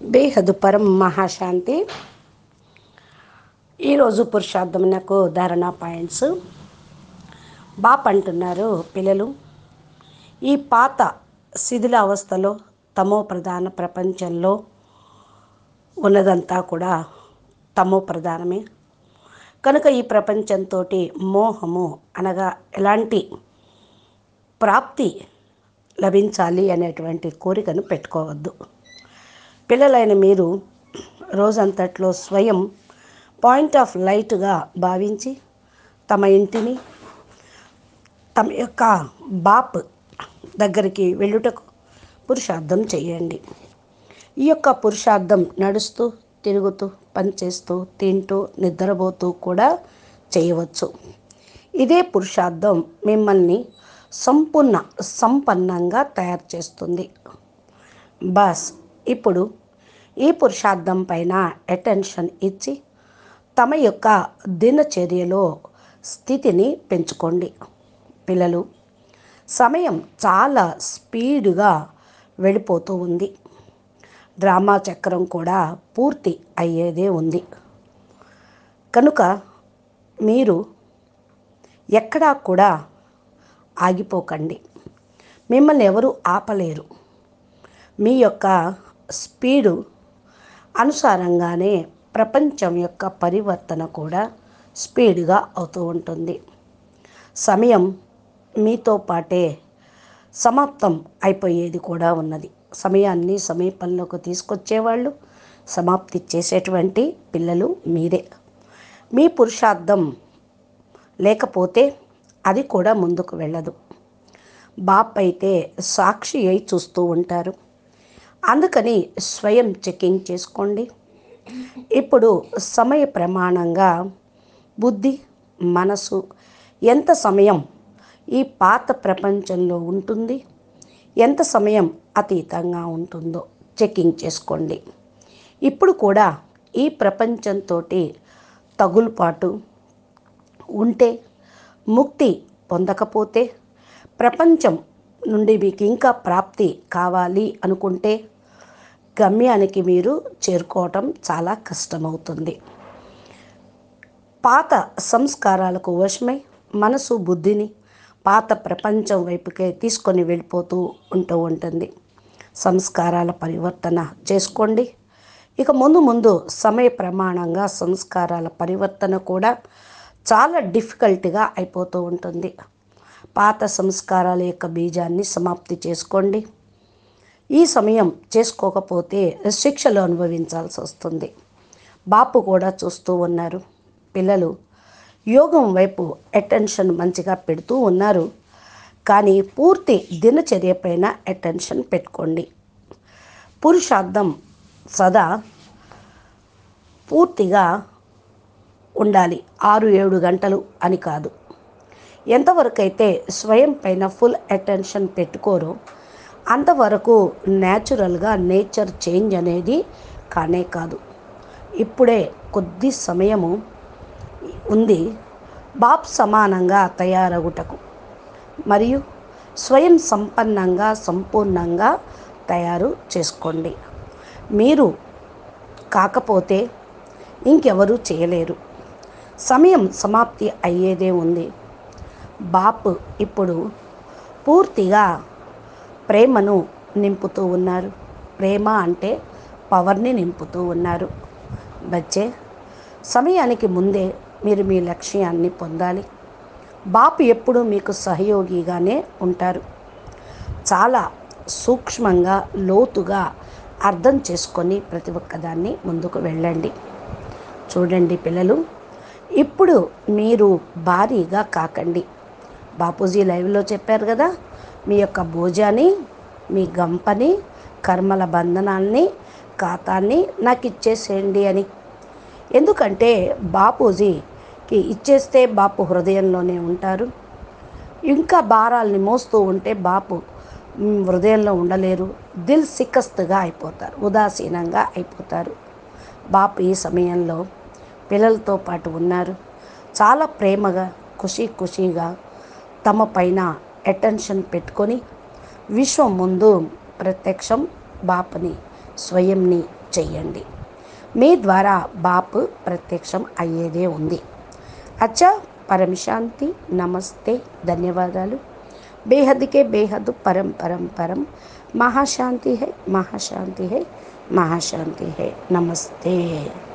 బేహదు పరం మహాశాంతి ఈరోజు పురుషార్థమునకు ధారణ పాయింట్స్ బాప్ అంటున్నారు పిల్లలు ఈ పాత శిథిల అవస్థలో తమో ప్రధాన ప్రపంచంలో ఉన్నదంతా కూడా తమో ప్రధానమే కనుక ఈ ప్రపంచంతో మోహము అనగా ఎలాంటి ప్రాప్తి లభించాలి అనేటువంటి కోరికను పెట్టుకోవద్దు పిల్లలైన మీరు రోజంతట్లో స్వయం పాయింట్ ఆఫ్ లైట్గా భావించి తమ ఇంటిని తమ యొక్క బాప్ దగ్గరికి వెళ్ళుటకు పురుషార్థం చేయండి ఈ యొక్క పురుషార్థం నడుస్తూ తిరుగుతూ పనిచేస్తూ తింటూ నిద్రపోతూ కూడా చేయవచ్చు ఇదే పురుషార్థం మిమ్మల్ని సంపూర్ణ సంపన్నంగా తయారు చేస్తుంది బస్ ఇప్పుడు ఈ పురుషార్థం పైన అటెన్షన్ ఇచ్చి తమ యొక్క దినచర్యలో స్థితిని పెంచుకోండి పిల్లలు సమయం చాలా స్పీడ్గా వెళ్ళిపోతూ ఉంది డ్రామా చక్రం కూడా పూర్తి అయ్యేదే ఉంది కనుక మీరు ఎక్కడా కూడా ఆగిపోకండి మిమ్మల్ని ఎవరు ఆపలేరు మీ యొక్క స్పీడు అనుసారంగానే ప్రపంచం యొక్క పరివర్తన కూడా స్పీడ్గా అవుతూ ఉంటుంది సమయం మీతో పాటే సమాప్తం అయిపోయేది కూడా ఉన్నది సమయాన్ని సమీపంలోకి తీసుకొచ్చేవాళ్ళు సమాప్తి చేసేటువంటి పిల్లలు మీరే మీ పురుషార్థం లేకపోతే అది కూడా ముందుకు వెళ్ళదు బాప్ అయితే సాక్షి అయి చూస్తూ ఉంటారు అందుకని స్వయం చెకింగ్ చేసుకోండి ఇప్పుడు సమయ ప్రమాణంగా బుద్ధి మనసు ఎంత సమయం ఈ పాత ప్రపంచంలో ఉంటుంది ఎంత సమయం అతీతంగా ఉంటుందో చెకింగ్ చేసుకోండి ఇప్పుడు కూడా ఈ ప్రపంచంతో తగులుపాటు ఉంటే ముక్తి పొందకపోతే ప్రపంచం నుండి మీకు ఇంకా ప్రాప్తి కావాలి అనుకుంటే గమ్యానికి మీరు చేరుకోవటం చాలా కష్టమవుతుంది పాత సంస్కారాలకు వశమై మనసు బుద్ధిని పాత ప్రపంచం వైపుకే తీసుకొని వెళ్ళిపోతూ ఉంటూ ఉంటుంది సంస్కారాల పరివర్తన చేసుకోండి ఇక ముందు ముందు సమయ ప్రమాణంగా సంస్కారాల పరివర్తన కూడా చాలా డిఫికల్ట్గా అయిపోతూ ఉంటుంది పాత సంస్కారాల యొక్క బీజాన్ని సమాప్తి చేసుకోండి ఈ సమయం చేసుకోకపోతే శిక్షలు అనుభవించాల్సి వస్తుంది బాపు కూడా చూస్తూ ఉన్నారు పిల్లలు యోగం వైపు అటెన్షన్ మంచిగా పెడుతూ ఉన్నారు కానీ పూర్తి దినచర్య పైన అటెన్షన్ పెట్టుకోండి పురుషార్థం సదా పూర్తిగా ఉండాలి ఆరు ఏడు గంటలు అని కాదు ఎంతవరకు అయితే స్వయం పైన ఫుల్ అటెన్షన్ పెట్టుకోరో అంతవరకు న్యాచురల్గా నేచర్ చేంజ్ అనేది కానే కాదు ఇప్పుడే కొద్ది సమయము ఉంది బాప్ సమానంగా తయారగుటకు మరియు స్వయం సంపన్నంగా సంపూర్ణంగా తయారు చేసుకోండి మీరు కాకపోతే ఇంకెవరూ చేయలేరు సమయం సమాప్తి అయ్యేదే ఉంది బాప్ ఇప్పుడు పూర్తిగా ప్రేమను నింపుతూ ఉన్నారు ప్రేమ అంటే పవర్ని నింపుతూ ఉన్నారు బచ్చే సమయానికి ముందే మీరు మీ లక్ష్యాన్ని పొందాలి బాపు ఎప్పుడు మీకు సహయోగిగానే ఉంటారు చాలా సూక్ష్మంగా లోతుగా అర్థం చేసుకొని ప్రతి ఒక్కదాన్ని ముందుకు వెళ్ళండి చూడండి పిల్లలు ఇప్పుడు మీరు భారీగా కాకండి బాపూజీ లైవ్లో చెప్పారు కదా మీ యొక్క భోజాన్ని మీ గంపని కర్మల బంధనాల్ని ఖాతాన్ని నాకు ఇచ్చేసేయండి అని ఎందుకంటే బాపూజీకి ఇచ్చేస్తే బాపు హృదయంలోనే ఉంటారు ఇంకా భారాల్ని మోస్తూ ఉంటే బాపు మ్, హృదయంలో ఉండలేరు దిల్ సిక్కస్తుగా అయిపోతారు ఉదాసీనంగా అయిపోతారు బాపు ఈ సమయంలో పిల్లలతో పాటు ఉన్నారు చాలా ప్రేమగా ఖుషీ ఖుషీగా తమ పైన అటెన్షన్ పెట్టుకొని విశ్వం ముందు ప్రత్యక్షం బాపని స్వయంని చెయ్యండి మీ ద్వారా బాపు ప్రత్యక్షం అయ్యేదే ఉంది అచ్చా పరమశాంతి నమస్తే ధన్యవాదాలు బేహద్కే బేహద్ పరం పరం పరం మహాశాంతి హై మహాశాంతి హై మహాశాంతి హై నమస్తే